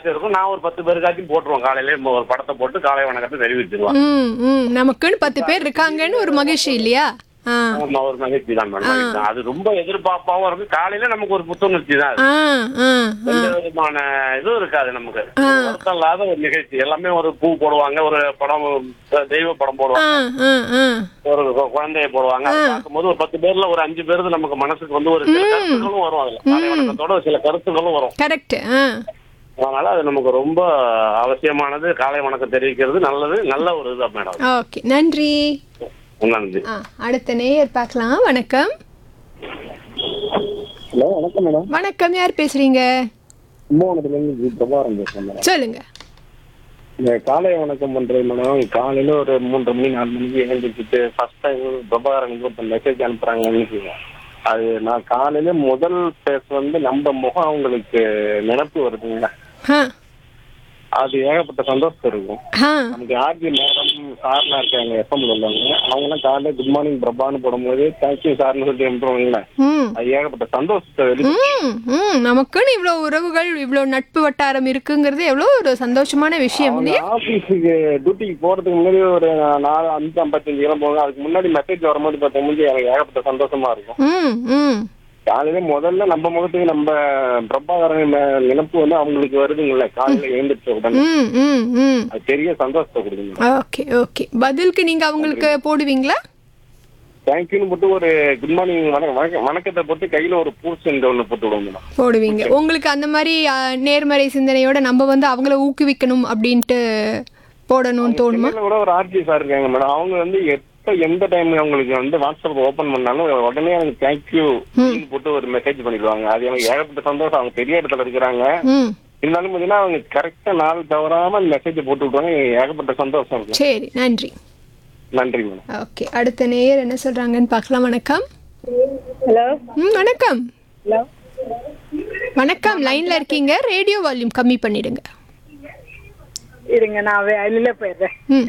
பேருக்காச்சும் இருக்கும் நான் ஒரு பத்து பேருக்காச்சும் போட்டுருவோம் காலையில ஒரு படத்தை போட்டு காலை வணக்கத்தை தெரிவிச்சிருவோம் ம் ம் நமக்குன்னு பத்து பேர் இருக்காங்கன்னு ஒரு மகிழ்ச்சி இல்லையா ஆ ஆமா, ஒரு மகிழ்ச்சி தான் மேடம் மகிழ்ச்சி தான். அது ரொம்ப எதிர்பார்ப்பாவும் இருக்கு காலையில நமக்கு ஒரு புத்துணர்ச்சி தான் அது. ஆ ஆ எந்த விதமான இதுவும் இருக்காது நமக்கு வருத்தம் இல்லாத ஒரு நிகழ்ச்சி எல்லாமே ஒரு பூ போடுவாங்க ஒரு படம் தெய்வ படம் ஆ போடுவாங்க ஆ ஆ ஒரு கு- குழந்தைய போடுவாங்க அதை பார்க்கும்போது ஒரு பத்து பேர்ல ஒரு அஞ்சு பேருக்கு நமக்கு மனசுக்கு வந்து ஒரு சில கருத்துக்களும் வரும் அதுல காலை வணக்கத்தோட ஒரு சில கருத்துக்களும் வரும் கரெக்ட் ஆ அதனால அது நமக்கு ரொம்ப அவசியமானது காலை வணக்கம் தெரிவிக்கிறது நல்லது நல்ல ஒரு இதுதான் மேடம் ஓகே நன்றி நன்றி ஆ அடுத்த நேயர் பார்க்கலாம் வணக்கம் ஹலோ வணக்கம் மேடம் வணக்கம் யார் பேசுறீங்க கும்பகோணத்துலேருந்து ஜி பிரபாரம் பேசுறேன் மேடம் சொல்லுங்க இந்த காலை வணக்கம் பண்றது மேடம் காலையில ஒரு மூன்றரை மணி நாலு மணிக்கு எழுந்திரிச்சிட்டு ஃபர்ஸ்ட் டைம் பிரபாகரன் ஒருத்தர் மெசேஜ் அனுப்புறாங்கன்னு வச்சுக்கோங்க. அது நான் காலையில முதல் பேச வந்து நம்ம முகம் அவங்களுக்கு நினப்பு வருதுங்களா ஆ அது ஏகப்பட்ட சந்தோஷம் இருக்கும் ஆ நமக்கு ஆர்ஜி மேடம் சார்லாம் இருக்காங்க எஃப்எம்ல உள்ளவங்க அவங்கலாம் காலையில குட் மார்னிங் பிரபான்னு போடும்போது தேங்க்யூ சார்னு சொல்லி அனுப்புவாங்கல்ல ம் அது ஏகப்பட்ட சந்தோஷத்தை வெளி ம் ம் நமக்குன்னு இவ்வளோ உறவுகள் இவ்வளோ நட்பு வட்டாரம் இருக்குங்கிறது எவ்வளோ ஒரு சந்தோஷமான விஷயம் இல்லையா ஆபீஸுக்கு டியூட்டிக்கு போறதுக்கு முன்னாடி ஒரு நாலு அஞ்சு ஐம்பத்தஞ்சு கிலோ போகும் அதுக்கு முன்னாடி மெசேஜ் வரும்போது பார்த்தோம்னா எனக்கு ஏகப்பட்ட சந்தோஷமா இருக்கும் ம் ம் காலையில முதல்ல நம்ம முகத்துக்கு நம்ம பிரபாகரன் மே- நினைப்பு வந்து அவங்களுக்கு வருதுங்கல்ல காலையில எழுந்திரிச்ச உடனே ம் ம் ம் அது பெரிய சந்தோஷத்தை கொடுக்குங்க ஓகே ஓகே பதிலுக்கு நீங்க அவங்களுக்கு போடுவீங்களா தேங்க்யூன்னு போட்டு ஒரு குட் மார்னிங் வணக்கம் வணக்கம் வணக்கத்தை போட்டு கையில ஒரு பூசெண்டு ஒண்ணு போட்டு விடுவோம் மேடம் போடுவீங்க உங்களுக்கு அந்த மாதிரி ஆ, நேர்மறை சிந்தனையோட நம்ம வந்து அவங்கள ஊக்குவிக்கணும் அப்படின்ட்டு போடணும்னு தோணுமா சென்னையில கூட ஒரு ஆர்ஜி சார் இருக்காங்க மேடம் அவங்க வந்து எப்ப எந்த டைம் அவங்களுக்கு வந்து வாட்ஸ்அப் ஓபன் பண்ணாலும் உடனே எனக்கு தேங்க்யூ போட்டு ஒரு மெசேஜ் பண்ணிடுவாங்க அது எனக்கு ஏகப்பட்ட சந்தோஷம் அவங்க பெரிய இடத்துல இருக்கிறாங்க ம் இருந்தாலும் பாத்தீங்கன்னா அவங்க கரெக்டா நாள் தவறாம அந்த மெசேஜ் போட்டு விட்டுருவாங்க எனக்கு ஏகப்பட்ட சந்தோஷம் இருக்கும் சரி நன்றி நன்றி மேடம் ஓகே அடுத்த நேயர் என்ன சொல்றாங்கன்னு பார்க்கலாம் வணக்கம் ஹலோ ம் வணக்கம் ஹலோ வணக்கம் லைன்ல இருக்கீங்க ரேடியோ வால்யூம் கம்மி பண்ணிடுங்க இருங்க நான் வெளியில போயிடுறேன் ம்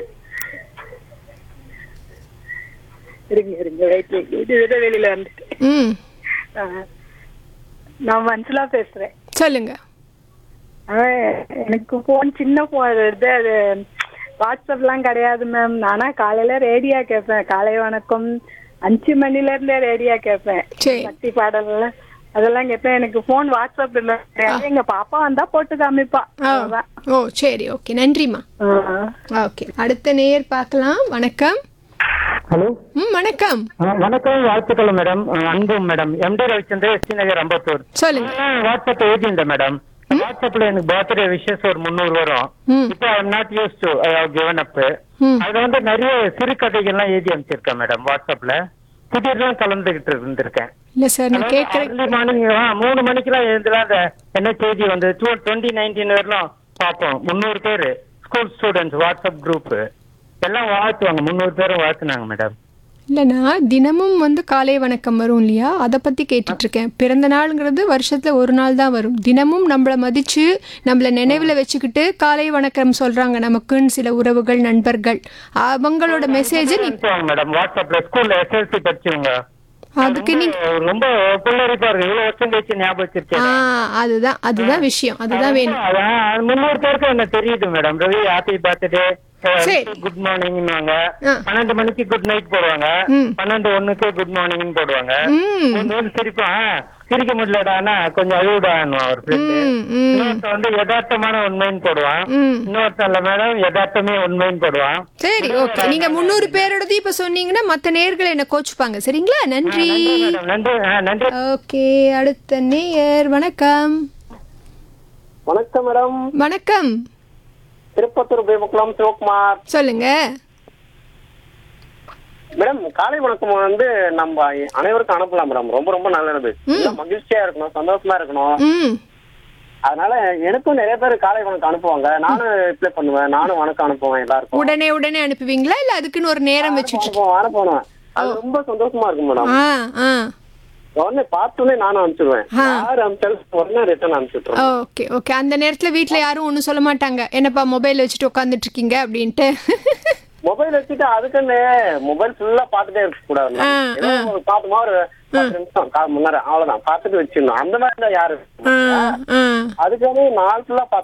இருங்க இருங்க வெயிட் இது விட வெளியில வந்துட்டேன் ம் ஆ. நான் மனசுலா பேசுறேன் சொல்லுங்க அவன் எனக்கு போன் சின்ன போன் எடுத்து அது வாட்ஸ்அப்லாம் கிடையாது மேம் நானா காலையில ரேடியா கேட்பேன் காலை வணக்கம் அஞ்சு மணில இருந்தே ரேடியா கேட்பேன் சரி பக்தி பாடல்கள் அதெல்லாம் கேட்பேன் எனக்கு போன் வாட்ஸ்அப் இல்ல கிடையாது. எங்க பாப்பா வந்தா போட்டு காமிப்பா ஆ அவ்வளவுதான். ஓ சரி ஓகே நன்றிம்மா ஆ. ஓகே அடுத்த நேயர் பார்க்கலாம் வணக்கம் ஹலோ ம் வணக்கம் ஆ, வணக்கம் வாழ்த்துக்கள் மேடம் ஆ, அன்பு madam MT Ravichandra ST Nagar Ambattur சொல்லுங்க வாட்ஸ்அப் எழுதியிருந்தேன் மேடம் வாட்ஸ்அப்ல எனக்கு பர்த்டே விஷஸ் ஒரு முந்நூறு வரும் ம் இப்போ I not use to I have given up ம் அதுல வந்து நிறைய சிறுகதைகள்லாம் எழுதி அனுப்பிச்சிருக்கேன் மேடம் வாட்ஸ்அப்ல புதிர்லாம் கலந்துகிட்டு இருந்திருக்கேன் இல்ல சார் நான் கேட்குறேன் early morning, ஆ, மூணு மணிக்கெல்லாம் எழுந்துலாம் அந்த என்ன செய்தி வந்து டுவெண்ட்டி நைன்டீன் வரலாம் பார்ப்போம் முந்நூறு பேர் ஸ்கூல் ஸ்டூடெண்ட்ஸ் வாட்ஸ்அப் குரூப் எல்லாம் வாழ்த்துவாங்க முந்நூறு பேரும் வாழ்த்துனாங்க மேடம் இல்லைண்ணா தினமும் வந்து காலை வணக்கம் வரும் இல்லையா அதை பற்றி கேட்டுட்ருக்கேன் பிறந்த நாளுங்கிறது வருஷத்தில் ஒரு நாள் தான் வரும் தினமும் நம்மளை மதித்து நம்மளை நினைவில் வச்சுக்கிட்டு காலை வணக்கம் சொல்கிறாங்க நமக்குன்னு சில உறவுகள் நண்பர்கள் அவங்களோட மெசேஜை நீ அனுப்புவாங்க மேடம் வாட்ஸ்அப்ல ஸ்கூல்ல எஸ்எல்சி படிச்சவங்க அதுக்கு நீ ரொம்ப- ரொம்ப புல்லரிப்பா இருக்கு இவ்வளவு வருஷம் கழிச்சு ஞாபகம் வச்சிருக்கேன் ஆ அதுதான் அதுதான் விஷயம் அதுதான் வேணும் அதான் முன்னூறு பேருக்கு என்ன தெரியுது மேடம் ரவி ஹாப்பி பர்த்டே சரி. குட் மார்னிங் ஆ. பன்னெண்டு மணிக்கு குட் நைட் போடுவாங்க ம். பன்னெண்டு ஒண்ணுக்கு குட் மார்னிங் போடுவாங்க ம் ஒண்ணு வந்து சிரிப்பான் சிரிக்க முடியலடான்னா கொஞ்சம் அழுவிடான்னு அவர் ஃப்ரெண்டு ம் ம் இன்னொருத்தன் வந்து யதார்த்தமான உண்மைன்னு போடுவான் ம் இன்னொருத்தன் இல்ல மேடம் யதார்த்தமே உண்மைன்னு போடுவான் சரி ஓகே நீங்க முந்நூறு பேரோடது இப்ப சொன்னீங்கன்னா மத்த நேர்கள் என்ன கோச்சுப்பாங்க சரிங்களா நன்றி நன்றி மேடம் நன்றி ஆ, நன்றி ஓகே அடுத்த நேயர் வணக்கம் வணக்கம் மேடம் வணக்கம் திருப்பத்தூர் பேமக்குளம் சிவகுமார் சொல்லுங்க மேடம் காலை வணக்கம் வந்து நம்ம அனைவருக்கும் அனுப்பலாம் மேடம் ரொம்ப ரொம்ப நல்லது எல்லாம் மகிழ்ச்சியா இருக்கணும் சந்தோஷமா இருக்கணும் ம் அதனால எனக்கும் நிறைய பேர் காலை வணக்கம் அனுப்புவாங்க நானும் ரிப்ளை பண்ணுவேன் நானும் வணக்கம் அனுப்புவேன் எல்லாருக்கும் உடனே உடனே அனுப்புவீங்களா இல்ல அதுக்குன்னு ஒரு நேரம் வச்சுட்டு அனுப்புவேன் அனுப்புவேன் அது ரொம்ப சந்தோஷமா இருக்கும் மேடம் ஆ ஆ உடனே பார்த்தோன்னே நானும் அனுப்பிச்சிடுவேன் யார் அனுப்பிச்சாலும் உடனே ரிட்டர்ன் அனுப்பிச்சுட்றேன் ஓகே ஓகே அந்த நேரத்துல வீட்ல யாரும் ஒன்றும் சொல்ல மாட்டாங்க என்னப்பா மொபைல் வச்சுட்டு உட்காந்துட்டு இருக்கீங்க அப்படின்ட்டு மொபைல் வச்சுட்டு அதுக்குன்னு மொபைல் ஃபுல்லா பார்த்துட்டே இருக்க கூடாது ஆ, ஏதோ ஒரு பார்த்துமா ஒரு பத்து நிமிஷம் கால் மணி நேரம் அவ்வளவுதான் பார்த்துட்டு வச்சிடணும் அந்த மாதிரி தான் யாரு ஆ ஆ அதுக்காக நாள் ஃபுல்லா